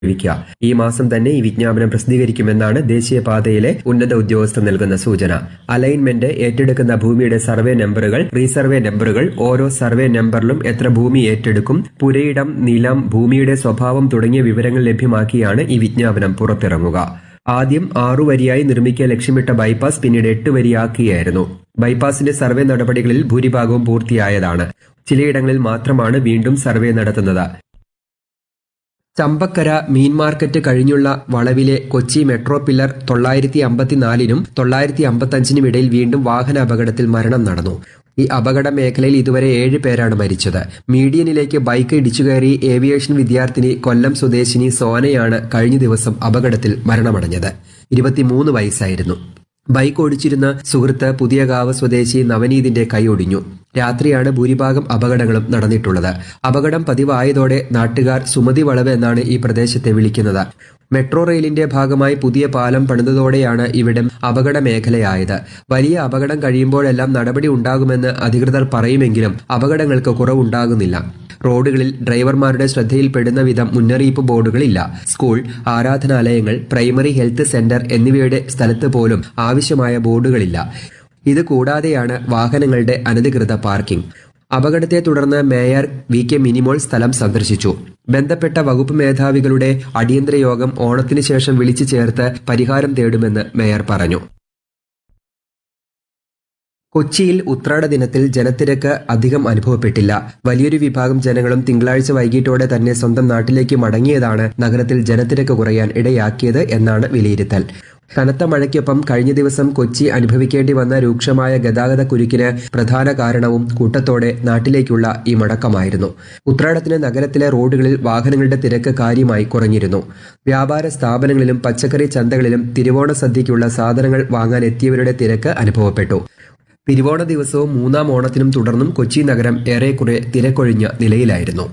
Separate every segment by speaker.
Speaker 1: ലഭിക്കുക ഈ മാസം തന്നെ ഈ വിജ്ഞാപനം പ്രസിദ്ധീകരിക്കുമെന്നാണ് ദേശീയപാതയിലെ ഉന്നത ഉദ്യോഗസ്ഥർ നൽകുന്ന സൂചന അലൈൻമെന്റ് ഏറ്റെടുക്കുന്ന ഭൂമിയുടെ സർവേ നമ്പറുകൾ റീസർവേ നമ്പറുകൾ ഓരോ സർവേ നമ്പറിലും എത്ര ഭൂമി ഏറ്റെടുക്കും പുരയിടം നിലം ഭൂമിയുടെ സ്വഭാവം തുടങ്ങിയ വിവരങ്ങൾ ലഭ്യമാക്കിയാണ് ഈ വിജ്ഞാപനം പുറത്തിറങ്ങുക ആദ്യം ആറു വരിയായി നിർമ്മിക്കാൻ ലക്ഷ്യമിട്ട ബൈപ്പാസ് പിന്നീട് എട്ട് വരിയാക്കിയായിരുന്നു ബൈപ്പാസിന്റെ സർവേ നടപടികളിൽ ഭൂരിഭാഗവും പൂർത്തിയായതാണ് ചിലയിടങ്ങളിൽ മാത്രമാണ് വീണ്ടും സർവേ നടത്തുന്നത് ചമ്പക്കര മീൻ മാർക്കറ്റ് കഴിഞ്ഞുള്ള വളവിലെ കൊച്ചി മെട്രോ പില്ലർ തൊള്ളായിരത്തി അമ്പത്തിനാലിനും തൊള്ളായിരത്തി അമ്പത്തഞ്ചിനും ഇടയിൽ വീണ്ടും വാഹന അപകടത്തിൽ മരണം നടന്നു ഈ അപകട മേഖലയിൽ ഇതുവരെ ഏഴ് പേരാണ് മരിച്ചത് മീഡിയനിലേക്ക് ബൈക്ക് ഇടിച്ചുകയറി ഏവിയേഷൻ വിദ്യാർത്ഥിനി കൊല്ലം സ്വദേശിനി സോനയാണ് കഴിഞ്ഞ ദിവസം അപകടത്തിൽ മരണമടഞ്ഞത് ഇരുപത്തിമൂന്ന് വയസ്സായിരുന്നു ബൈക്ക് ഓടിച്ചിരുന്ന സുഹൃത്ത് പുതിയകാവ് സ്വദേശി നവനീതിന്റെ കൈയൊടിഞ്ഞു രാത്രിയാണ് ഭൂരിഭാഗം അപകടങ്ങളും നടന്നിട്ടുള്ളത് അപകടം പതിവായതോടെ നാട്ടുകാർ സുമതി വളവ് എന്നാണ് ഈ പ്രദേശത്തെ വിളിക്കുന്നത് മെട്രോ റെയിലിന്റെ ഭാഗമായി പുതിയ പാലം പണിതതോടെയാണ് ഇവിടം അപകട മേഖലയായത് വലിയ അപകടം കഴിയുമ്പോഴെല്ലാം നടപടി ഉണ്ടാകുമെന്ന് അധികൃതർ പറയുമെങ്കിലും അപകടങ്ങൾക്ക് കുറവുണ്ടാകുന്നില്ല റോഡുകളിൽ ഡ്രൈവർമാരുടെ ശ്രദ്ധയിൽപ്പെടുന്ന വിധം മുന്നറിയിപ്പ് ബോർഡുകളില്ല സ്കൂൾ ആരാധനാലയങ്ങൾ പ്രൈമറി ഹെൽത്ത് സെന്റർ എന്നിവയുടെ സ്ഥലത്ത് പോലും ആവശ്യമായ ബോർഡുകളില്ല ഇത് കൂടാതെയാണ് വാഹനങ്ങളുടെ അനധികൃത പാർക്കിംഗ് അപകടത്തെ തുടർന്ന് മേയർ വി കെ മിനിമോൾ സ്ഥലം സന്ദർശിച്ചു ബന്ധപ്പെട്ട വകുപ്പ് മേധാവികളുടെ അടിയന്തര യോഗം ഓണത്തിന് ശേഷം വിളിച്ചു ചേർത്ത് പരിഹാരം തേടുമെന്ന് മേയർ പറഞ്ഞു കൊച്ചിയിൽ ഉത്രാട ദിനത്തിൽ ജനത്തിരക്ക് അധികം അനുഭവപ്പെട്ടില്ല വലിയൊരു വിഭാഗം ജനങ്ങളും തിങ്കളാഴ്ച വൈകിട്ടോടെ തന്നെ സ്വന്തം നാട്ടിലേക്ക് മടങ്ങിയതാണ് നഗരത്തിൽ ജനത്തിരക്ക് കുറയാൻ ഇടയാക്കിയത് എന്നാണ് വിലയിരുത്തൽ കനത്ത മഴയ്ക്കൊപ്പം കഴിഞ്ഞ ദിവസം കൊച്ചി അനുഭവിക്കേണ്ടി വന്ന രൂക്ഷമായ ഗതാഗത കുരുക്കിന് പ്രധാന കാരണവും കൂട്ടത്തോടെ നാട്ടിലേക്കുള്ള ഈ മടക്കമായിരുന്നു ഉത്രാടത്തിന് നഗരത്തിലെ റോഡുകളിൽ വാഹനങ്ങളുടെ തിരക്ക് കാര്യമായി കുറഞ്ഞിരുന്നു വ്യാപാര സ്ഥാപനങ്ങളിലും പച്ചക്കറി ചന്തകളിലും തിരുവോണ സദ്യയ്ക്കുള്ള സാധനങ്ങൾ വാങ്ങാൻ എത്തിയവരുടെ തിരക്ക് അനുഭവപ്പെട്ടു തിരുവോണ ദിവസവും മൂന്നാം ഓണത്തിനും തുടർന്നും കൊച്ചി നഗരം ഏറെക്കുറെ തിരക്കൊഴിഞ്ഞ നിലയിലായിരുന്നു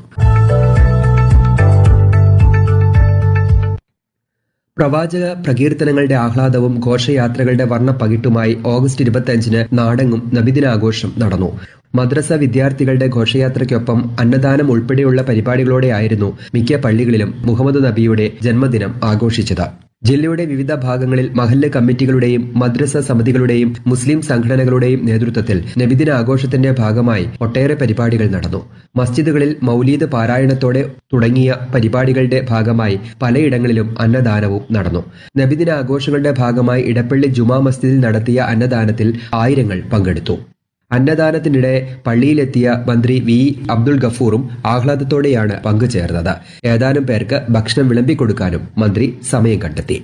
Speaker 1: പ്രവാചക പ്രകീർത്തനങ്ങളുടെ ആഹ്ലാദവും ഘോഷയാത്രകളുടെ വർണ്ണപ്പകിട്ടുമായി ഓഗസ്റ്റ് ഇരുപത്തിയഞ്ചിന് നാടെങ്ങും നബിദിനാഘോഷം നടന്നു മദ്രസ വിദ്യാർത്ഥികളുടെ ഘോഷയാത്രയ്ക്കൊപ്പം അന്നദാനം ഉൾപ്പെടെയുള്ള പരിപാടികളോടെയായിരുന്നു മിക്ക പള്ളികളിലും മുഹമ്മദ് നബിയുടെ ജന്മദിനം ആഘോഷിച്ചത് ജില്ലയുടെ വിവിധ ഭാഗങ്ങളിൽ മഹല്ല് കമ്മിറ്റികളുടെയും മദ്രസ സമിതികളുടെയും മുസ്ലിം സംഘടനകളുടെയും നേതൃത്വത്തിൽ നബിദിന ആഘോഷത്തിന്റെ ഭാഗമായി ഒട്ടേറെ പരിപാടികൾ നടന്നു മസ്ജിദുകളിൽ മൗലീദ് പാരായണത്തോടെ തുടങ്ങിയ പരിപാടികളുടെ ഭാഗമായി പലയിടങ്ങളിലും അന്നദാനവും നടന്നു നബിദിന ആഘോഷങ്ങളുടെ ഭാഗമായി ഇടപ്പള്ളി ജുമാ മസ്ജിദിൽ നടത്തിയ അന്നദാനത്തിൽ ആയിരങ്ങൾ പങ്കെടുത്തു അന്നദാനത്തിനിടെ പള്ളിയിലെത്തിയ മന്ത്രി വി അബ്ദുൾ ഗഫൂറും ആഹ്ലാദത്തോടെയാണ് പങ്കുചേർന്നത് ഏതാനും പേർക്ക് ഭക്ഷണം വിളമ്പിക്കൊടുക്കാനും മന്ത്രി സമയം കണ്ടെത്തി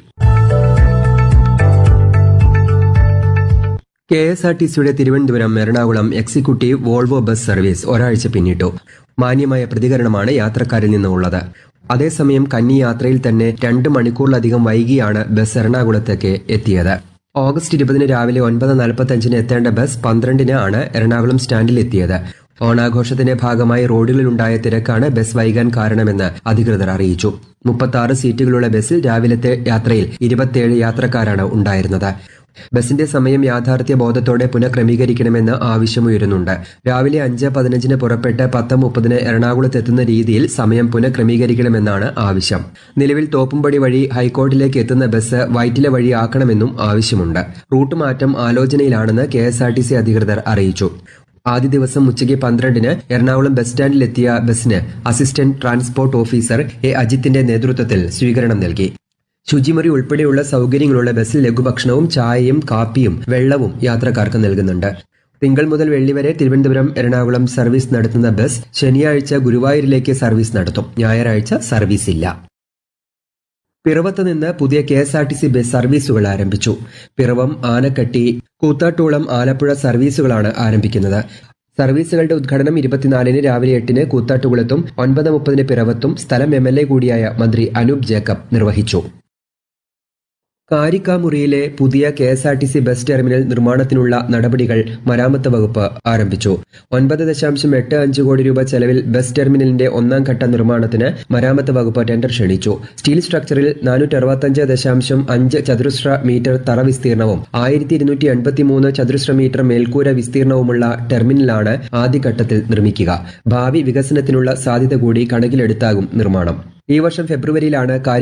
Speaker 1: കെ എസ് ആർ ടി സിയുടെ Thiruvananthapuram Ernakulam executive Volvo bus service ഒരാഴ്ച പിന്നിട്ടു മാന്യമായ പ്രതികരണമാണ് യാത്രക്കാരിൽ നിന്നുള്ളത് അതേസമയം കന്നി യാത്രയിൽ തന്നെ രണ്ട് മണിക്കൂറിലധികം വൈകിയാണ് ബസ് എറണാകുളത്തേക്ക് എത്തിയത് ഓഗസ്റ്റ് ഇരുപതിന് രാവിലെ ഒൻപത് നാൽപ്പത്തഞ്ചിന് എത്തേണ്ട ബസ് പന്ത്രണ്ടിന് ആണ് എറണാകുളം സ്റ്റാൻഡിൽ എത്തിയത് ഓണാഘോഷത്തിന്റെ ഭാഗമായി റോഡുകളിലുണ്ടായ തിരക്കാണ് ബസ് വൈകാൻ കാരണമെന്ന് അധികൃതർ അറിയിച്ചു മുപ്പത്തി ആറ് സീറ്റുകളുള്ള ബസ്സിൽ രാവിലത്തെ യാത്രയിൽ ഇരുപത്തിയേഴ് യാത്രക്കാരാണ് ഉണ്ടായിരുന്നത് ബസിന്റെ സമയം യാഥാർത്ഥ്യ ബോധത്തോടെ പുനഃക്രമീകരിക്കണമെന്ന് ആവശ്യമുയരുന്നുണ്ട് രാവിലെ അഞ്ച് പതിനഞ്ചിന് പുറപ്പെട്ട് പത്ത് മുപ്പതിന് എറണാകുളത്ത് എത്തുന്ന രീതിയിൽ സമയം പുനഃക്രമീകരിക്കണമെന്നാണ് ആവശ്യം നിലവിൽ തോപ്പുംപടി വഴി ഹൈക്കോർട്ടിലേക്ക് എത്തുന്ന ബസ് വൈറ്റില വഴി ആക്കണമെന്നും ആവശ്യമുണ്ട് റൂട്ട് മാറ്റം ആലോചനയിലാണെന്ന് K S R T C അധികൃതർ അറിയിച്ചു ആദ്യ ദിവസം ഉച്ചയ്ക്ക് പന്ത്രണ്ടിന് എറണാകുളം ബസ് സ്റ്റാൻഡിലെത്തിയ ബസിന് അസിസ്റ്റന്റ് ട്രാൻസ്പോർട്ട് ഓഫീസർ എ അജിത്തിന്റെ നേതൃത്വത്തിൽ സ്വീകരണം നൽകി ശുചിമുറി ഉൾപ്പെടെയുള്ള സൗകര്യങ്ങളുള്ള ബസ്സിൽ ലഘുഭക്ഷണവും ചായയും കാപ്പിയും വെള്ളവും യാത്രക്കാർക്ക് നൽകുന്നുണ്ട് തിങ്കൾ മുതൽ വെള്ളി വരെ തിരുവനന്തപുരം എറണാകുളം സർവീസ് നടത്തുന്ന ബസ് ശനിയാഴ്ച ഗുരുവായൂരിലേക്ക് സർവീസ് നടത്തും ഞായറാഴ്ച സർവീസ് ഇല്ല പിറവത്ത് നിന്ന് പുതിയ K S R T C bus സർവീസുകൾ ആരംഭിച്ചു പിറവം ആനക്കട്ടി കൂത്താട്ടോളം ആലപ്പുഴ സർവീസുകളാണ് ആരംഭിക്കുന്നത് സർവീസുകളുടെ ഉദ്ഘാടനം ഇരുപത്തിനാലിന് രാവിലെ എട്ടിന് കൂത്താട്ടുകുളത്തും ഒൻപത് മുപ്പതിന് പിറവത്തും സ്ഥലം എം എൽ എ കൂടിയായ മന്ത്രി അനൂപ് ജേക്കബ് നിർവഹിച്ചു കാരിക്കാമുറിയിലെ പുതിയ K S R T C bus terminal നിർമ്മാണത്തിനുള്ള നടപടികൾ മരാമത്ത് വകുപ്പ് ആരംഭിച്ചു ഒൻപത് ദശാംശം എട്ട് അഞ്ച് കോടി രൂപ ചെലവിൽ ബസ് ടെർമിനലിന്റെ ഒന്നാം ഘട്ട നിർമ്മാണത്തിന് മരാമത്ത് വകുപ്പ് ടെൻഡർ ക്ഷണിച്ചു സ്റ്റീൽ സ്ട്രക്ചറിൽ നാനൂറ്റി അറുപത്തഞ്ച് ദശാംശം അഞ്ച് ചതുരശ്ര മീറ്റർ തറ വിസ്തീർണവും ആയിരത്തി ഇരുന്നൂറ്റി എൺപത്തിമൂന്ന് ചതുരശ്ര മീറ്റർ മേൽക്കൂര വിസ്തീർണവുമുള്ള ടെർമിനലാണ് ആദ്യഘട്ടത്തിൽ നിർമ്മിക്കുക ഭാവി വികസനത്തിനുള്ള സാധ്യത കൂടി കണക്കിലെടുത്താകും നിർമ്മാണം ഈ വർഷം ഫെബ്രുവരിയിലാണ്